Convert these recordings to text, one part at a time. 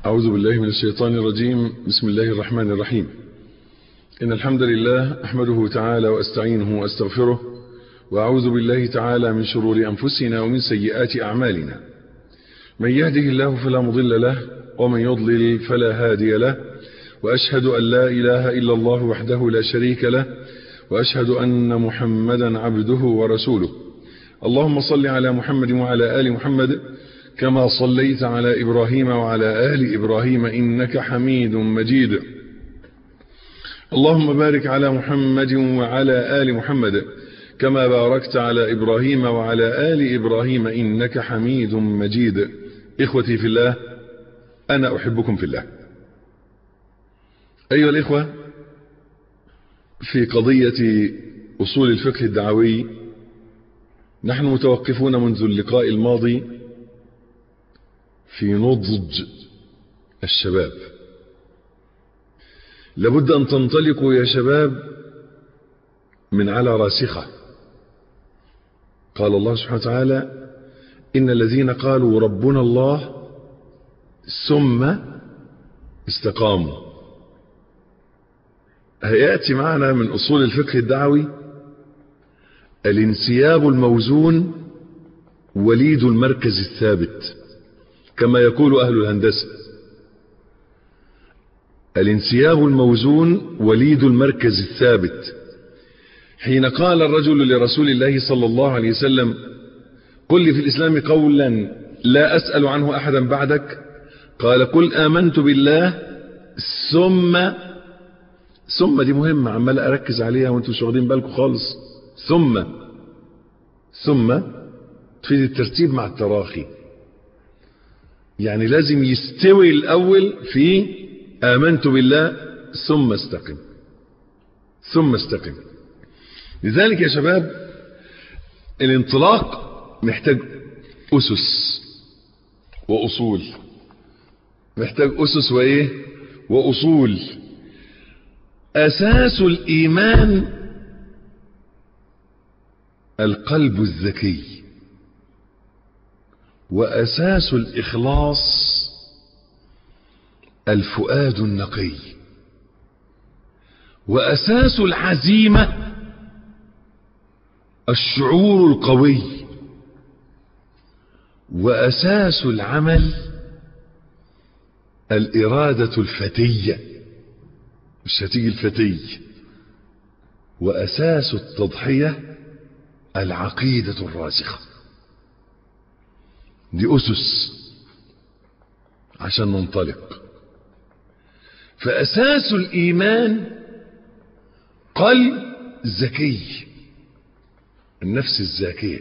أعوذ بالله من الشيطان الرجيم بسم الله الرحمن الرحيم إن الحمد لله أحمده تعالى وأستعينه وأستغفره وأعوذ بالله تعالى من شرور أنفسنا ومن سيئات أعمالنا من يهده الله فلا مضل له ومن يضلل فلا هادي له وأشهد أن لا إله إلا الله وحده لا شريك له وأشهد أن محمدا عبده ورسوله اللهم صل على محمد وعلى آل محمد كما صليت على إبراهيم وعلى آل إبراهيم إنك حميد مجيد اللهم بارك على محمد وعلى آل محمد كما باركت على إبراهيم وعلى آل إبراهيم إنك حميد مجيد إخوتي في الله أنا أحبكم في الله أيها الإخوة في قضية أصول الفقه الدعوي نحن متوقفون منذ اللقاء الماضي في نضج الشباب لابد أن تنطلقوا يا شباب من على راسخة قال الله سبحانه وتعالى إن الذين قالوا ربنا الله ثم استقاموا هيأتي معنا من أصول الفقه الدعوي الانسياب الموزون وليد المركز الثابت كما يقول أهل الهندسة الانسياب الموزون وليد المركز الثابت حين قال الرجل لرسول الله صلى الله عليه وسلم قل لي في الإسلام قولا لا أسأل عنه أحدا بعدك قال قل آمنت بالله ثم ثم دي مهمة عمال أركز عليها وانتم مش واخدين بالكم خالص ثم ثم تفيد الترتيب مع التراخي يعني لازم يستوي الأول في آمنت بالله ثم استقم ثم استقم لذلك يا شباب الانطلاق محتاج أسس وأصول محتاج أسس وإيه وأصول أساس الإيمان القلب الذكي وأساس الإخلاص الفؤاد النقي وأساس العزيمة الشعور القوي وأساس العمل الإرادة الفتية مش هتيجي الفتي وأساس التضحية العقيدة الراسخة دي أسس عشان ننطلق فأساس الإيمان قلب ذكي النفس الزاكية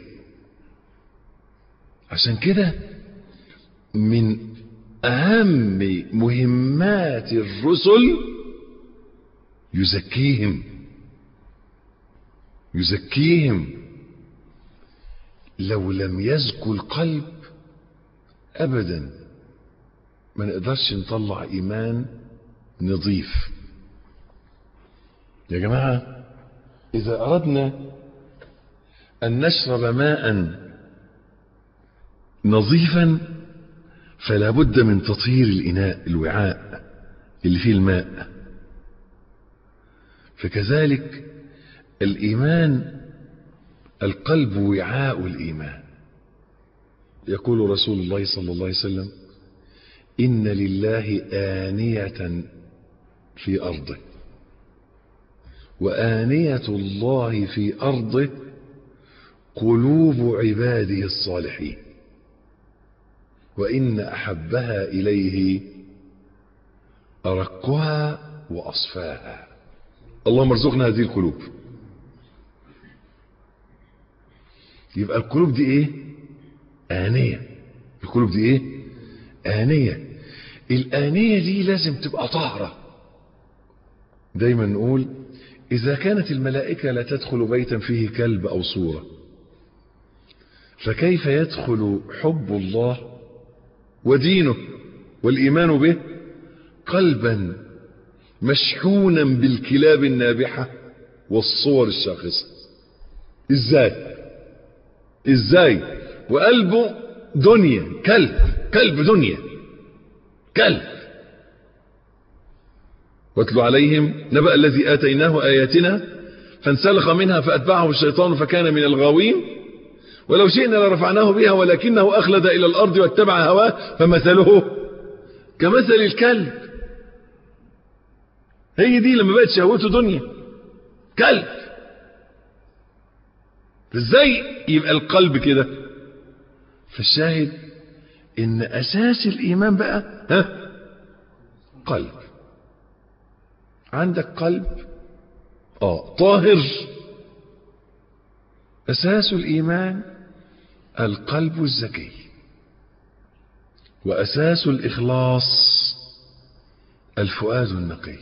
عشان كده من أهم مهمات الرسل يزكيهم يزكيهم لو لم يزكو القلب ابدا ما نقدرش نطلع ايمان نظيف يا جماعة اذا اردنا ان نشرب ماء نظيفا فلا بد من تطهير الاناء الوعاء اللي فيه الماء فكذلك الايمان القلب وعاء الايمان يقول رسول الله صلى الله عليه وسلم إن لله آنية في أرضه وآنية الله في أرضه قلوب عباده الصالحين وإن أحبها إليه أرقها وأصفاها اللهم ارزقنا هذه القلوب يبقى القلوب دي ايه آنية القلوب دي ايه آنية الآنية دي لازم تبقى طاهرة دايما نقول إذا كانت الملائكة لا تدخل بيتا فيه كلب أو صورة فكيف يدخل حب الله ودينه والإيمان به قلبا مشحونا بالكلاب النابحة والصور الشاخصة ازاي ازاي وقلبه دنيا كلب كلب دنيا كلب واتل عليهم نبأ الذي آتيناه آياتنا فانسلخ منها فأتبعه الشيطان فكان من الغاوين ولو شئنا لرفعناه بها ولكنه أخلد إلى الأرض واتبع هواه فمثله كمثل الكلب هي دي لما بقت شهوته دنيا كلب ازاي يبقى القلب كده فالشاهد ان اساس الايمان بقى ها قلب عندك قلب اه طاهر اساس الايمان القلب الزكي واساس الاخلاص الفؤاد النقي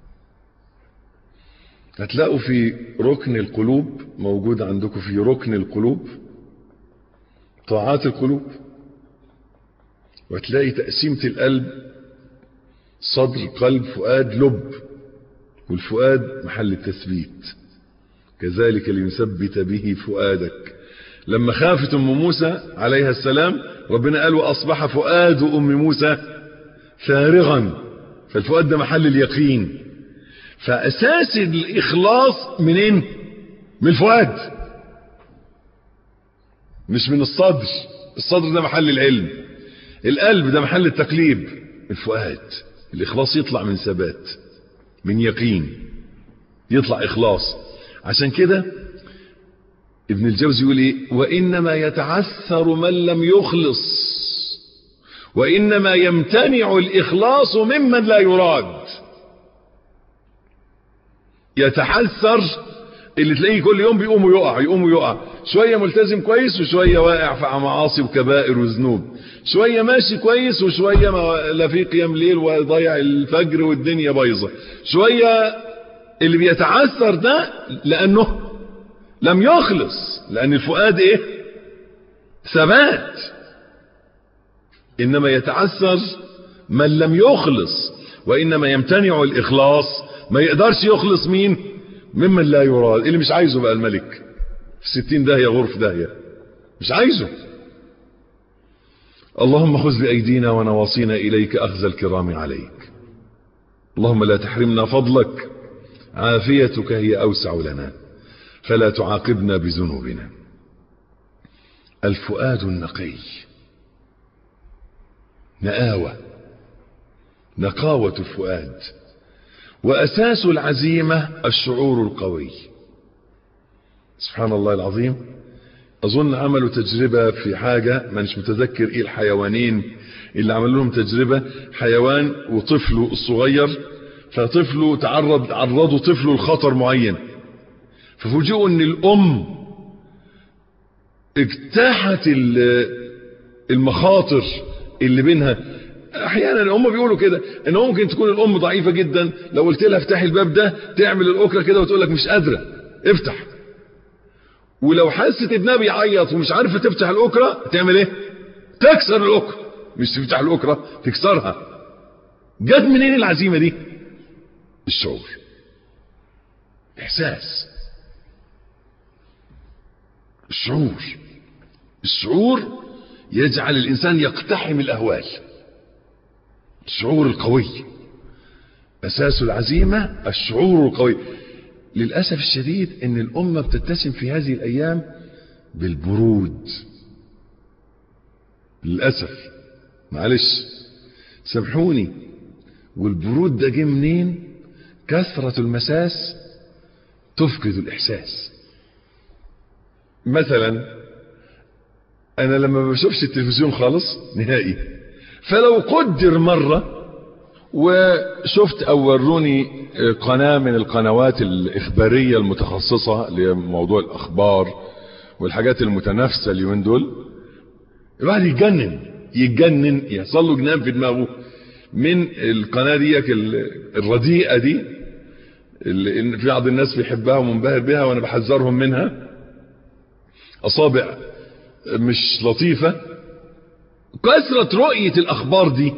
هتلاقوا في ركن القلوب موجود عندكم في ركن القلوب طاعات القلوب وتلاقي تقسيمة القلب صدر قلب فؤاد لب والفؤاد محل التثبيت كذلك ليثبت به فؤادك لما خافت ام موسى عليها السلام ربنا قال واصبح فؤاد ام موسى فارغا فالفؤاد ده محل اليقين فاساس الاخلاص منين من الفؤاد مش من الصدر الصدر ده محل العلم القلب ده محل التقليب الفؤاد الاخلاص يطلع من ثبات من يقين يطلع اخلاص عشان كده ابن الجوزي يقول ايه وانما يتعثر من لم يخلص وانما يمتنع الاخلاص ممن لا يراد يتحسر اللي تلاقيه كل يوم بيقوم ويقع يقوم ويقع شوية ملتزم كويس وشوية واقع في معاصي وكبائر وذنوب شوية ماشي كويس وشوية ما لا في قيام ليل وضيع الفجر والدنيا بايظة شوية اللي بيتعثر ده لأنه لم يخلص لأن الفؤاد ايه ثبات إنما يتعثر من لم يخلص وإنما يمتنع الإخلاص ما يقدرش يخلص مين ممن لا يراد اللي مش عايزه بقى الملك في ستين داهية غرف داهية مش عايزه اللهم خذ بأيدينا ونواصينا إليك أخذ الكرام عليك اللهم لا تحرمنا فضلك عافيتك هي أوسع لنا فلا تعاقبنا بذنوبنا الفؤاد النقي نآوة نقاوة الفؤاد وأساس العزيمة الشعور القوي سبحان الله العظيم أظن عملوا تجربة في حاجة ما مش متذكر إيه الحيوانين اللي عملوا لهم تجربة حيوان وطفله الصغير فطفله تعرض عرضوا طفله لخطر معين ففوجئوا ان الام اجتاحت المخاطر اللي بينها احيانا هم بيقولوا كده ان ممكن تكون الام ضعيفه جدا لو قلت لها افتحي الباب ده تعمل الاكره كده وتقول لك مش قادره افتح ولو حست ابنها بيعيط ومش عارفه تفتح الاكره تعمل ايه تكسر الاكره مش تفتح الاكره تكسرها جت منين العزيمه دي الشعور احساس الشعور الشعور يجعل الانسان يقتحم الاهوال الشعور القوي اساس العزيمه الشعور القوي للاسف الشديد ان الامه بتتسم في هذه الايام بالبرود للاسف معلش سامحوني والبرود ده جه منين كثره المساس تفقد الاحساس مثلا انا لما ما بشوفش التلفزيون خالص نهائي فلو قدر مرة وشفت او وروني قناة من القنوات الاخبارية المتخصصة لموضوع الاخبار والحاجات المتنافسة اليومين دول الواحد يتجنن يتجنن يحصل له جنان في دماغه من القناة دي الرديئة دي اللي في بعض الناس بيحبها ومنبهر بها وانا بحذرهم منها اصابع مش لطيفة كثرة رؤية الاخبار دي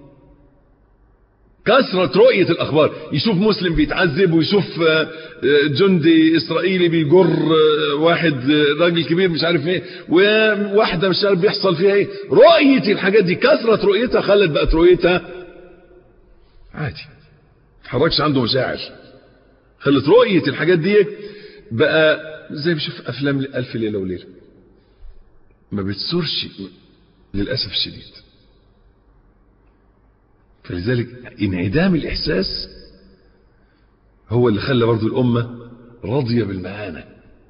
كثرة رؤية الاخبار يشوف مسلم بيتعذب ويشوف جندي اسرائيلي بيجر واحد راجل كبير مش عارف ايه وواحدة مش عارف بيحصل فيها ايه رؤية الحاجات دي كثرة رؤيتها خلت بقت رؤيتها عادي تحركش عنده مشاعر خلت رؤية الحاجات دي بقى زي بشوف افلام الف ليلة وليلة ما بتسرش للأسف الشديد فلذلك انعدام الإحساس هو اللي خلى برضو الأمة راضية بالمهانة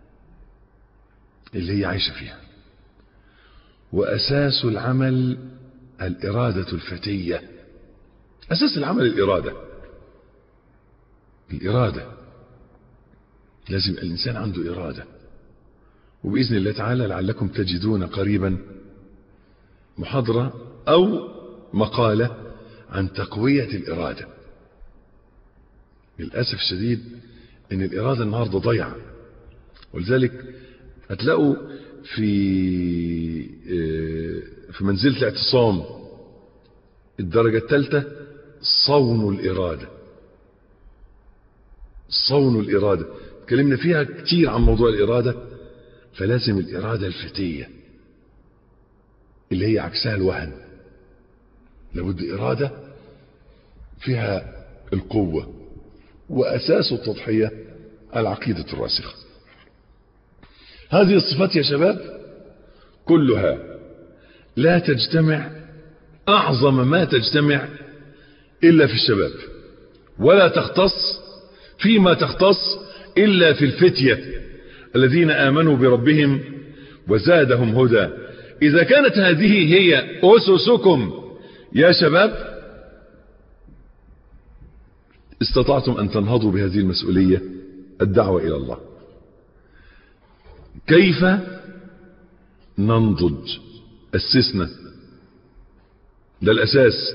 اللي هي عايشة فيها وأساس العمل الإرادة الفتية أساس العمل الإرادة الإرادة لازم الإنسان عنده إرادة وبإذن الله تعالى لعلكم تجدون قريبا محاضرة أو مقالة عن تقوية الإرادة للأسف الشديد أن الإرادة النهاردة ضيعة ولذلك هتلاقوا في في منزلة الاعتصام الدرجة الثالثة صون الإرادة صون الإرادة تكلمنا فيها كتير عن موضوع الإرادة فلازم الإرادة الفتية اللي هي عكسها الوهن لابد إرادة فيها القوة وأساس التضحية العقيدة الراسخة هذه الصفات يا شباب كلها لا تجتمع أعظم ما تجتمع إلا في الشباب ولا تختص فيما تختص إلا في الفتية الذين آمنوا بربهم وزادهم هدى إذا كانت هذه هي أسسكم يا شباب استطعتم أن تنهضوا بهذه المسؤولية الدعوة إلى الله كيف ننضج أسسنا ده الأساس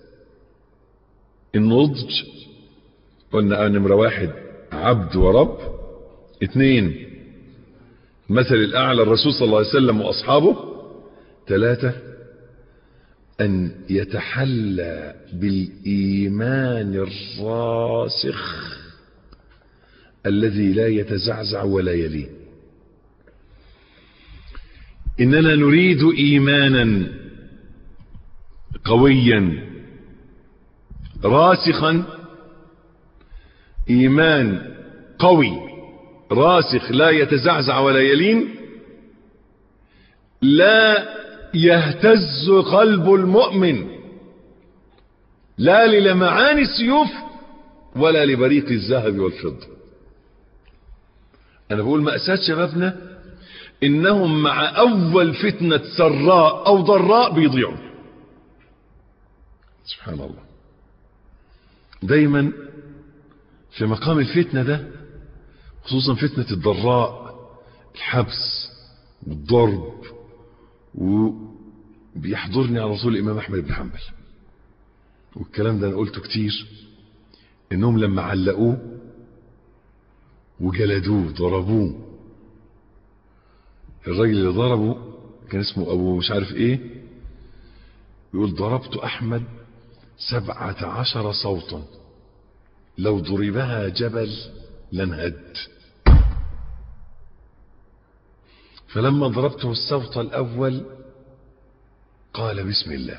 النضج قلنا نمرة واحد عبد ورب اثنين مثل الأعلى الرسول صلى الله عليه وسلم وأصحابه ثلاثة أن يتحلى بالإيمان الراسخ الذي لا يتزعزع ولا يلين إننا نريد إيمانا قويا راسخا إيمان قوي راسخ لا يتزعزع ولا يلين لا يهتز قلب المؤمن لا للمعان السيوف ولا لبريق الذهب والفضة أنا بقول مأساة شبابنا إنهم مع أول فتنة سراء أو ضراء بيضيعوا سبحان الله دايما في مقام الفتنة ده خصوصا فتنة الضراء الحبس والضرب وبيحضرني على رسول الإمام أحمد بن حنبل والكلام ده أنا قلته كتير إنهم لما علقوه وجلدوه ضربوه الراجل اللي ضربه كان اسمه أبو مش عارف إيه يقول ضربت أحمد سبعة عشر صوتا لو ضربها جبل لانهد فلما ضربته الصوت الأول قال بسم الله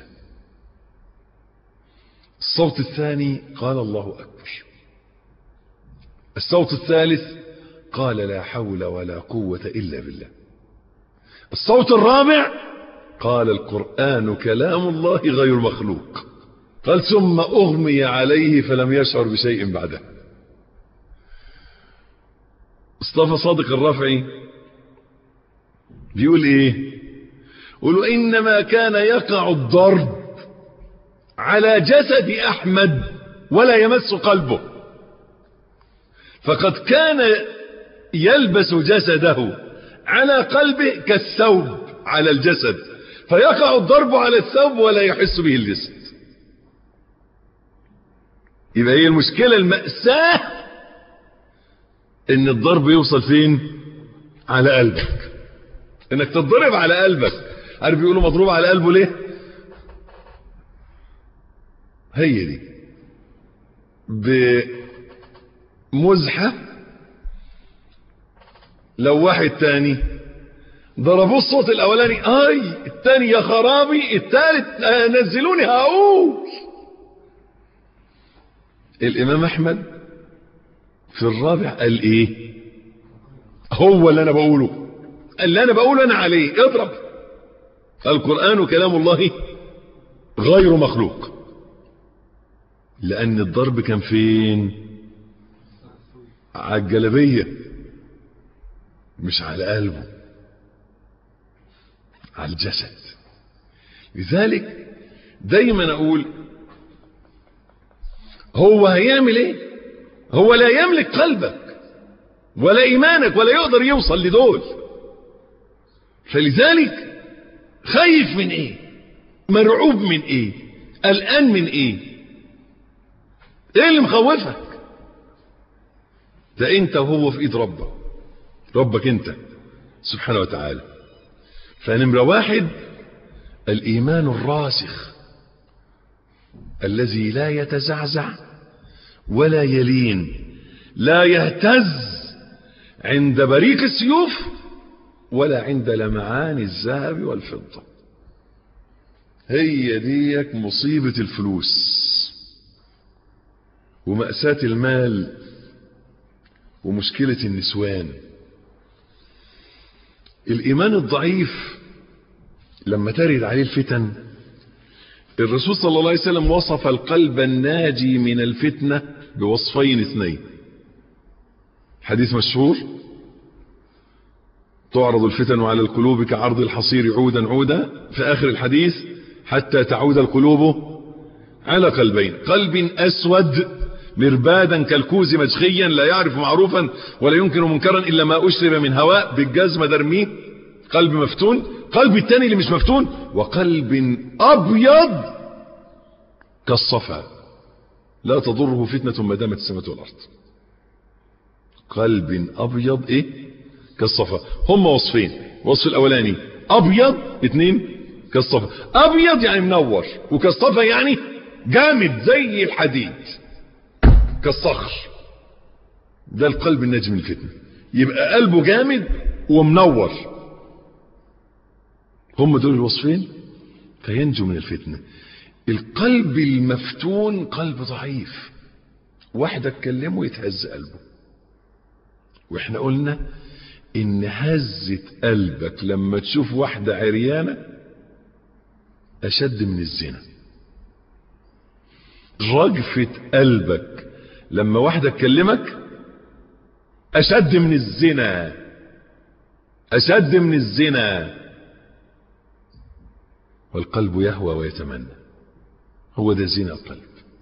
الصوت الثاني قال الله أكبر الصوت الثالث قال لا حول ولا قوة إلا بالله الصوت الرابع قال القرآن كلام الله غير مخلوق قال ثم أغمي عليه فلم يشعر بشيء بعده مصطفى صادق الرافعي بيقول ايه يقول انما كان يقع الضرب على جسد احمد ولا يمس قلبه فقد كان يلبس جسده على قلبه كالثوب على الجسد فيقع الضرب على الثوب ولا يحس به الجسد يبقى هي المشكلة المأساة ان الضرب يوصل فين على قلبك انك تضرب على قلبك عارف بيقولوا مضروب على قلبه ليه هي دي بمزحة لو واحد تاني ضربوه الصوت الاولاني اي التاني يا خرابي التالت نزلوني هقول الامام احمد في الرابع قال ايه هو اللي انا بقوله اللي انا بقوله انا عليه اضرب القرآن كلام الله غير مخلوق لان الضرب كان فين على الجلبية مش على قلبه على الجسد لذلك دايما اقول هو هيعمل ايه هو لا يملك قلبك ولا ايمانك ولا يقدر يوصل لدول فلذلك خايف من ايه مرعوب من ايه قلقان من ايه ايه اللي مخوفك ده انت وهو في ايد ربك ربك انت سبحانه وتعالى فنمرة واحد الايمان الراسخ الذي لا يتزعزع ولا يلين لا يهتز عند بريق السيوف ولا عند لمعان الذهب والفضة هي ديك مصيبة الفلوس ومأساة المال ومشكلة النسوان الإيمان الضعيف لما ترد عليه الفتن الرسول صلى الله عليه وسلم وصف القلب الناجي من الفتنة بوصفين اثنين حديث مشهور تعرض الفتن على القلوب كعرض الحصير عودا عودا في آخر الحديث حتى تعود القلوب على قلبين قلب أسود مربادا كالكوز مجخيا لا يعرف معروفا ولا ينكر منكرا إلا ما أشرب من هواء بالجزمة درميه قلب مفتون قلب التاني اللي مش مفتون وقلب أبيض كالصفا لا تضره فتنة ما دامت السماء والأرض قلب أبيض إيه كالصفا هم وصفين وصف الأولاني أبيض اتنين كالصفا أبيض يعني منور وكالصفا يعني جامد زي الحديد كالصخر ده القلب الناجي من الفتنة يبقى قلبه جامد ومنور هم دول الوصفين فينجو من الفتنة القلب المفتون قلب ضعيف واحدة تكلمه يتهز قلبه واحنا قلنا ان هزة قلبك لما تشوف واحدة عريانة اشد من الزنا رجفة قلبك لما واحدة تكلمك اشد من الزنا اشد من الزنا والقلب يهوى ويتمنى هو ده زنا القلب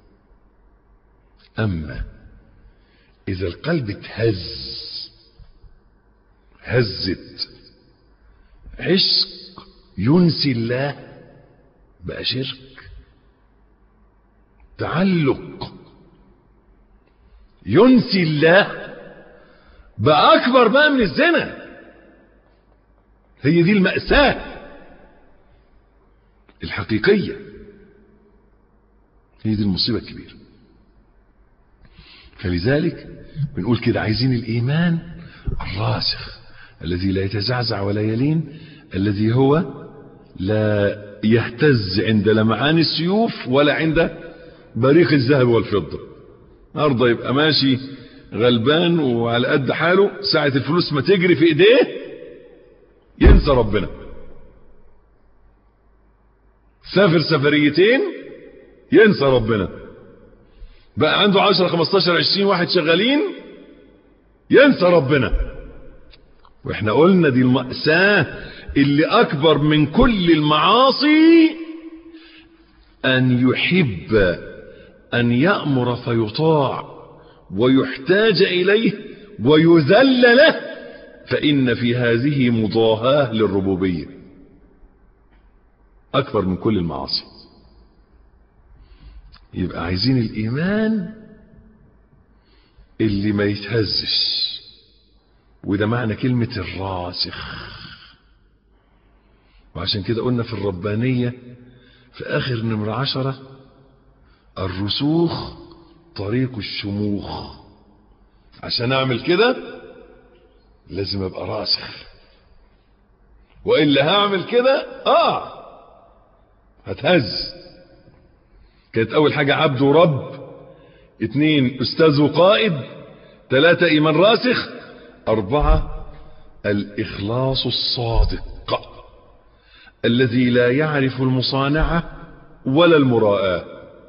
اما اذا القلب اتهز هزت عشق ينسي الله بقى شرك تعلق ينسي الله بقى اكبر بقى من الزنا هي دي المأساة الحقيقية هي دي المصيبة الكبيرة فلذلك بنقول كده عايزين الإيمان الراسخ الذي لا يتزعزع ولا يلين الذي هو لا يهتز عند لمعان السيوف ولا عند بريق الذهب والفضة النهارده يبقى ماشي غلبان وعلى قد حاله ساعة الفلوس ما تجري في ايديه ينسى ربنا سافر سفريتين ينسى ربنا بقى عنده 10 15 20 واحد شغالين ينسى ربنا واحنا قلنا دي المأساة اللي اكبر من كل المعاصي ان يحب ان يأمر فيطاع ويحتاج اليه ويذل له فان في هذه مضاهاة للربوبية اكبر من كل المعاصي يبقى عايزين الايمان اللي ما يتهزش وده معنى كلمة الراسخ وعشان كده قلنا في الربانية في آخر نمرة عشرة الرسوخ طريق الشموخ عشان أعمل كده لازم أبقى راسخ وإلا هعمل كده آه هتهز كانت أول حاجة عبد ورب اثنين استاذ وقائد ثلاثة ايمان راسخ اربعة الاخلاص الصادق الذي لا يعرف المصانعة ولا المراءة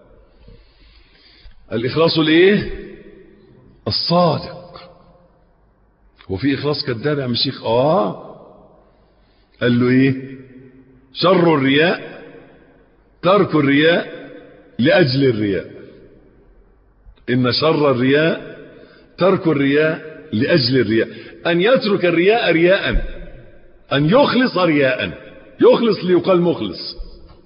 الاخلاص الايه الصادق وفي اخلاص كذاب يا عم الشيخ اه قال له ايه شر الرياء ترك الرياء لاجل الرياء ان شر الرياء ترك الرياء لاجل الرياء ان يترك الرياء رياء ان يخلص رياء يخلص ليقال مخلص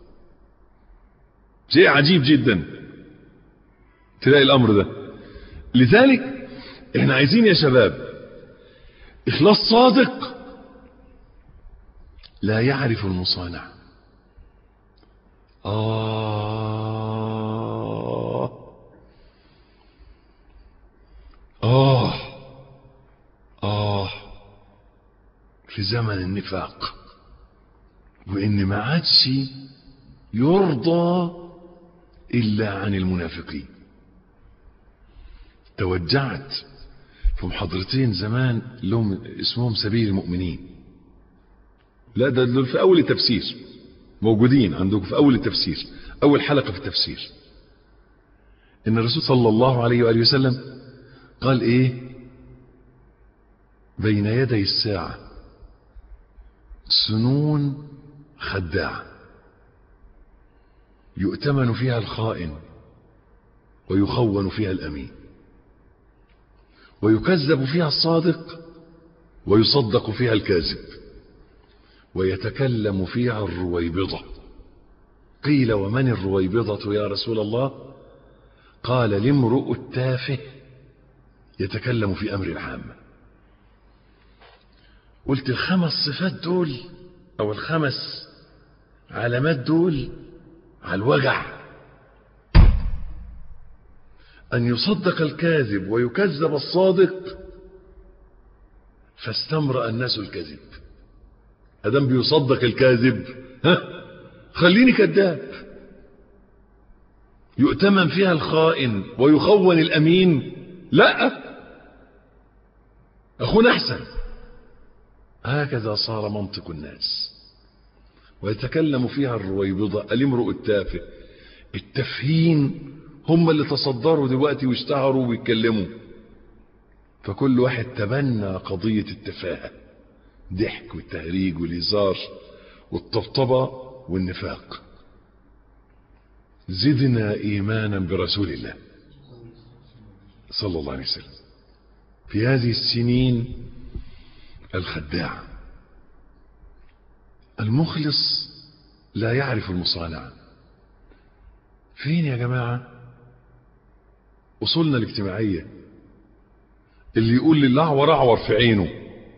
شيء عجيب جدا تلاقي الامر ده لذلك احنا عايزين يا شباب اخلاص صادق لا يعرف المصانع آه آه آه في زمن النفاق وإن ما عادش يرضى إلا عن المنافقين توجعت في محاضرتين زمان لهم اسمهم سبيل المؤمنين لا ده دول في اول التفسير موجودين عندكم في اول التفسير اول حلقة في التفسير ان الرسول صلى الله عليه وآله وسلم قال ايه بين يدي الساعة سنون خداعة يؤتمن فيها الخائن ويخون فيها الامين ويكذب فيها الصادق ويصدق فيها الكاذب ويتكلم فيها الرويبضة قيل ومن الرويبضة يا رسول الله قال الامرؤ التافه يتكلم في أمر العامة قلت الخمس صفات دول أو الخمس علامات دول على الوجع أن يصدق الكاذب ويكذب الصادق فاستمرأ الناس الكذب ادم بيصدق الكاذب ها خليني كذاب يؤتمن فيها الخائن ويخون الامين لا اخونا احسن هكذا صار منطق الناس ويتكلم فيها الرويبضة الامرؤ التافه التفهين هم اللي تصدروا دلوقتي واشتهروا ويتكلموا فكل واحد تبنى قضية التفاهة ضحك والتهريج والهزار والطبطبة والنفاق زدنا ايمانا برسول الله صلى الله عليه وسلم في هذه السنين الخداعة المخلص لا يعرف المصانعة فين يا جماعة وصولنا الاجتماعية اللي يقول للأعور أعور في عينه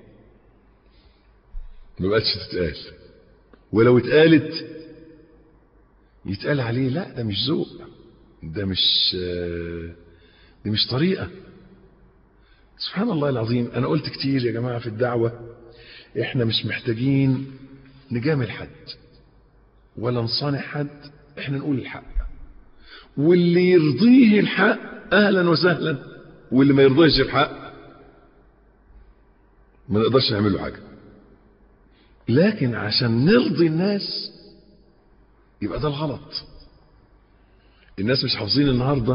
ما بقتش تتقال ولو اتقالت يتقال عليه لا ده مش ذوق ده مش دي مش طريقة سبحان الله العظيم انا قلت كتير يا جماعة في الدعوة احنا مش محتاجين نجامل حد ولا نصانع حد احنا نقول الحق واللي يرضيه الحق اهلا وسهلا واللي ما يرضيش الحق ما نقدرش نعمل له حاجه لكن عشان نرضي الناس يبقى ده الغلط الناس مش حافظين النهارده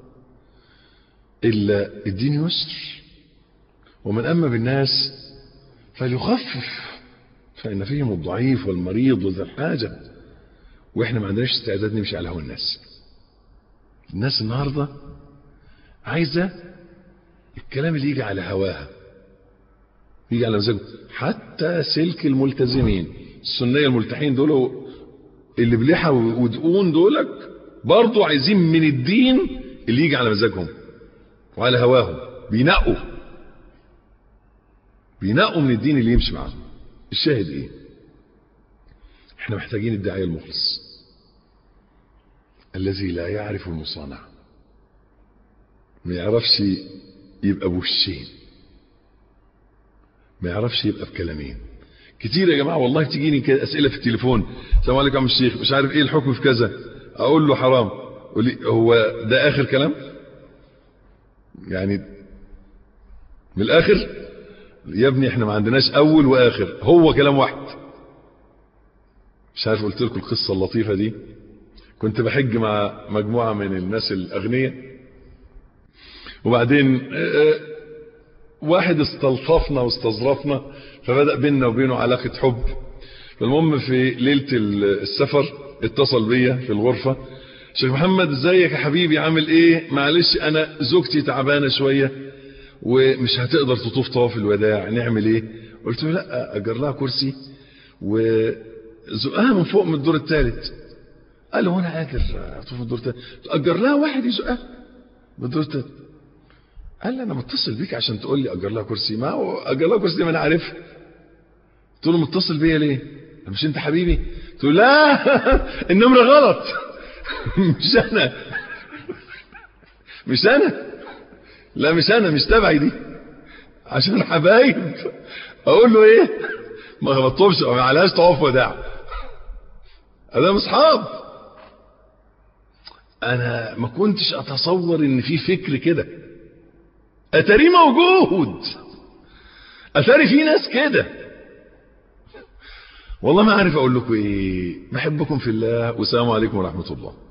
الا الدين يسر ومن اما بالناس فليخفف فان فيهم الضعيف والمريض وذا الحاجه واحنا ما عندناش استعداد نمشي على هوى الناس الناس النهارده عايزه الكلام اللي يجي على هواها يجي على مزاجه حتى سلك الملتزمين السنيه الملتحين دول اللي بلحى ودقون دولك برضو عايزين من الدين اللي يجي على مزاجهم وعلى هواهم بينقوا بينقوا من الدين اللي يمشي معاهم الشاهد ايه احنا محتاجين الداعية المخلص الذي لا يعرف المصانع ما يعرفش يبقى بوشين ما يعرفش يبقى بكلامين كتير يا جماعة والله تجيني كده اسئلة في التليفون السلام عليكم يا عم الشيخ مش عارف ايه الحكم في كذا اقول له حرام يقول لي هو ده اخر كلام يعني من الاخر يا ابني احنا ما عندناش اول واخر هو كلام واحد مش عارف قلت لكم القصه اللطيفه دي كنت بحج مع مجموعه من الناس الاغنياء وبعدين واحد استلطفنا واستظرفنا فبدا بيننا وبينه علاقه حب فالمهم في ليله السفر اتصل بيا في الغرفه شيخ محمد ازيك يا حبيبي عامل ايه معلش انا زوجتي تعبانه شويه ومش هتقدر تطوف طواف الوداع نعمل ايه قلت له لا اجر لها كرسي وزقها من فوق من الدور الثالث قال له وانا قادر اطوف الدور الثالث اجر لها واحد يزقها من الدور الثالث قال لي انا متصل بيك عشان تقول لي اجر لها كرسي ما هو اجر لها كرسي ما انا عارفها قلت له متصل بيا ليه مش انت حبيبي قلت له لا النمره غلط مش انا مش انا لا مش انا مش تبعي دي عشان حبايب اقول له ايه ما بطلبش ما عليهاش طواف وداع انا اصحاب انا ما كنتش اتصور ان في فكر كده اتاري موجود اتاري في ناس كده والله ما عارف اقول لكم ايه بحبكم في الله والسلام عليكم ورحمه الله